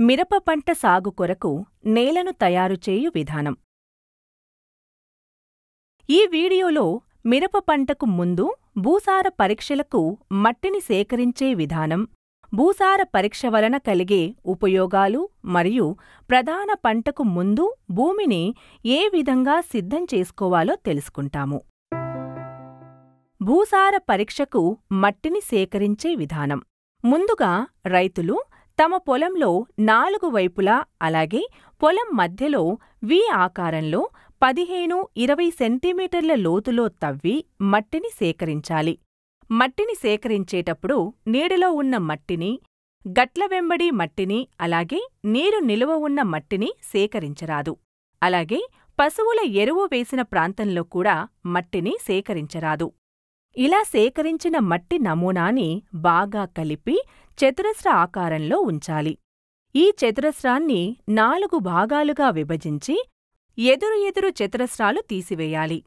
మిరప పంట సాగు కొరకు నేలను తయారుచేయు విధానం ఈ వీడియోలో మిరప పంటకు ముందు భూసార పరీక్షలకు మట్టిని సేకరించే విధానం భూసార పరీక్ష వలన కలిగే ఉపయోగాలు మరియు ప్రధాన పంటకు ముందు భూమిని ఏ విధంగా సిద్ధం చేసుకోవాలో తెలుసుకుంటాము భూసార పరీక్షకు మట్టిని సేకరించే విధానం ముందుగా రైతులు తమ పొలంలో నాలుగు వైపులా అలాగే పొలం మధ్యలో వి ఆకారంలో పదిహేను ఇరవై సెంటీమీటర్ల లోతులో తవ్వి మట్టిని సేకరించాలి మట్టిని సేకరించేటప్పుడు నీడలో ఉన్న మట్టిని గట్ల వెంబడి మట్టిని అలాగే నీరు నిలువ ఉన్న మట్టిని సేకరించరాదు అలాగే పశువుల ఎరువు వేసిన ప్రాంతంలో కూడా మట్టిని సేకరించరాదు ఇలా సేకరించిన మట్టి నమూనాని బాగా కలిపి చతురస్ర ఆకారంలో ఉంచాలి ఈ చతురస్రాన్ని నాలుగు భాగాలుగా విభజించి ఎదురు ఎదురు చతురస్రాలు తీసివేయాలి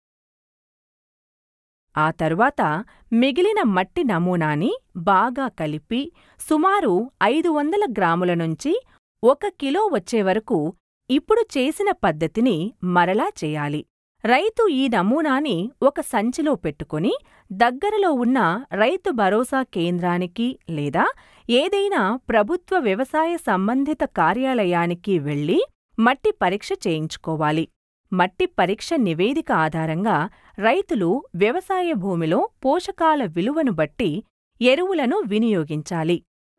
ఆ తరువాత మిగిలిన మట్టి నమూనాని బాగా కలిపి సుమారు ఐదు వందల గ్రాముల నుంచి ఒక కిలో వచ్చే వరకు ఇప్పుడు చేసిన పద్ధతిని మరలా చేయాలి రైతు ఈ నమూనాని ఒక సంచిలో పెట్టుకుని దగ్గరలో ఉన్న రైతు భరోసా కేంద్రానికి లేదా ఏదైనా ప్రభుత్వ వ్యవసాయ సంబంధిత కార్యాలయానికి వెళ్లి మట్టి పరీక్ష చేయించుకోవాలి మట్టి పరీక్ష నివేదిక ఆధారంగా రైతులు వ్యవసాయ భూమిలో పోషకాల విలువను బట్టి ఎరువులను వినియోగించాలి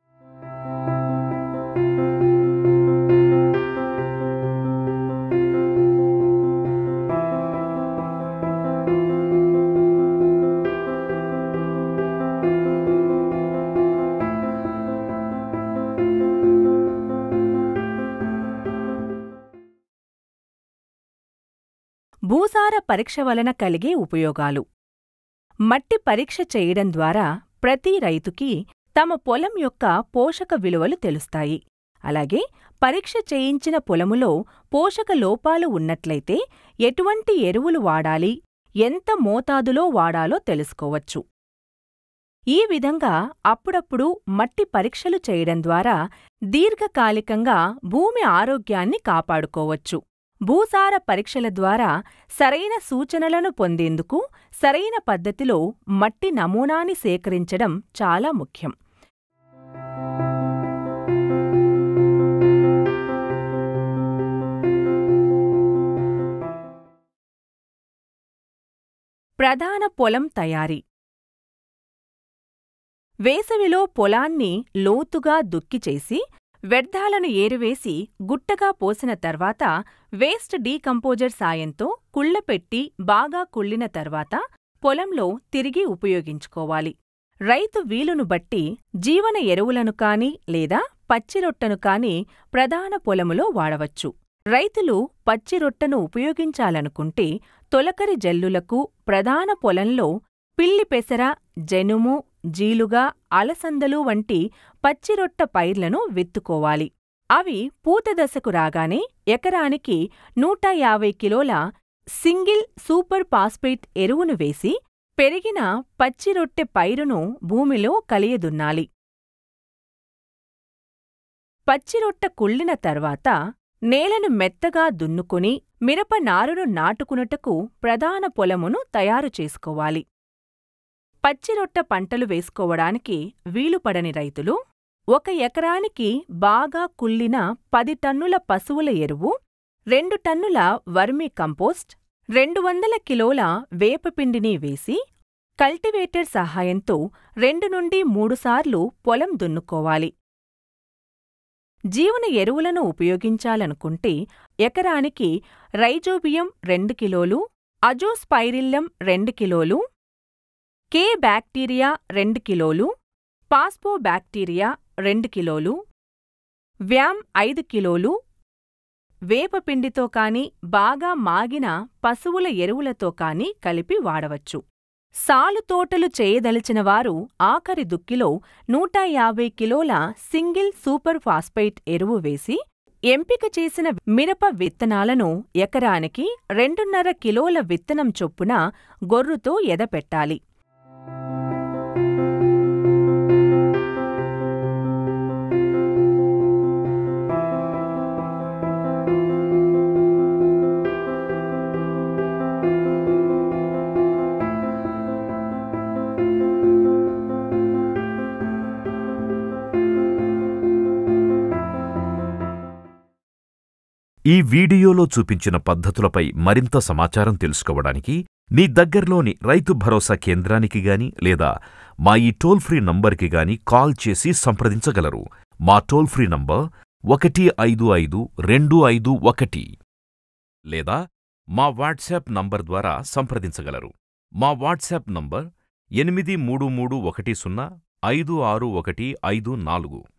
భూసార పరీక్ష వలన కలిగే ఉపయోగాలు మట్టి పరీక్ష చేయడం ద్వారా ప్రతి రైతుకి తమ పొలం యొక్క పోషక విలువలు తెలుస్తాయి అలాగే పరీక్ష చేయించిన పొలములో పోషక లోపాలు ఉన్నట్లయితే ఎటువంటి ఎరువులు వాడాలి ఎంత మోతాదులో వాడాలో తెలుసుకోవచ్చు ఈ విధంగా అప్పుడప్పుడు మట్టి పరీక్షలు చేయడం ద్వారా దీర్ఘకాలికంగా భూమి ఆరోగ్యాన్ని కాపాడుకోవచ్చు భూసార పరీక్షల ద్వారా సరైన సూచనలను పొందేందుకు సరైన పద్ధతిలో మట్టి నమూనాని సేకరించడం చాలా ముఖ్యం ప్రధాన పొలం తయారీ వేసవిలో పొలాన్ని లోతుగా దుక్కిచేసి వ్యర్థాలను ఏరువేసి గుట్టగా పోసిన తర్వాత వేస్ట్ డీకంపోజర్ సాయంతో కుళ్ళపెట్టి బాగా కుళ్ళిన తర్వాత పొలంలో తిరిగి ఉపయోగించుకోవాలి రైతు వీలును బట్టి జీవన ఎరువులను కాని లేదా పచ్చిరొట్టను కాని ప్రధాన పొలములో వాడవచ్చు రైతులు పచ్చిరొట్టను ఉపయోగించాలనుకుంటే తొలకరి జల్లులకు ప్రధాన పొలంలో పిల్లి పెసర జనుము జీలుగా అలసందలు వంటి పచ్చిరొట్ట పైర్లను విత్తుకోవాలి అవి పూతదశకు రాగానే ఎకరానికి నూట యాభై కిలోల సింగిల్ సూపర్ పాస్పేట్ ఎరువును వేసి పెరిగిన పచ్చిరొట్టె పైరును భూమిలో కలియదున్నాలి పచ్చిరొట్ట కుళ్ళిన తర్వాత నేలను మెత్తగా దున్నుకుని మిరప నారును నాటుకునుటకు ప్రధాన పొలమును తయారు చేసుకోవాలి పచ్చిరొట్ట పంటలు వేసుకోవడానికి వీలుపడని రైతులు ఒక ఎకరానికి బాగా కుళ్ళిన పది టన్నుల పశువుల ఎరువు రెండు టన్నుల వర్మీ కంపోస్ట్ రెండు వందల కిలోల వేపపిండిని వేసి కల్టివేటర్ సహాయంతో రెండు నుండి మూడుసార్లు పొలం దున్నుకోవాలి జీవన ఎరువులను ఉపయోగించాలనుకుంటే ఎకరానికి రైజోబియం రెండు కిలోలు అజోస్పైరిల్లం రెండు కిలోలు కే బ్యాక్టీరియా రెండు కిలోలు పాస్పో బ్యాక్టీరియా రెండు కిలోలు వ్యామ్ ఐదు కిలోలు వేపపిండితో కాని బాగా మాగిన పశువుల ఎరువులతో కాని కలిపి వాడవచ్చు సాలు తోటలు చేయదలిచినవారు ఆఖరి దుక్కిలో నూట యాభై కిలోల సింగిల్ సూపర్ ఫాస్ఫైట్ ఎరువు వేసి ఎంపిక చేసిన మిరప విత్తనాలను ఎకరానికి రెండున్నర కిలోల విత్తనం చొప్పున గొర్రుతో ఎదపెట్టాలి ఈ వీడియోలో చూపించిన పద్ధతులపై మరింత సమాచారం తెలుసుకోవడానికి మీ దగ్గర్లోని రైతు భరోసా కేంద్రానికి గాని లేదా మా ఈ టోల్ ఫ్రీ నంబర్కి గాని కాల్ చేసి సంప్రదించగలరు మా టోల్ ఫ్రీ నంబర్ ఒకటి ఐదు ఐదు రెండు ఐదు ఒకటి లేదా మా వాట్సాప్ నంబర్ ద్వారా సంప్రదించగలరు మా వాట్సాప్ నంబర్ ఎనిమిది మూడు మూడు ఒకటి సున్నా ఐదు ఆరు ఒకటి ఐదు నాలుగు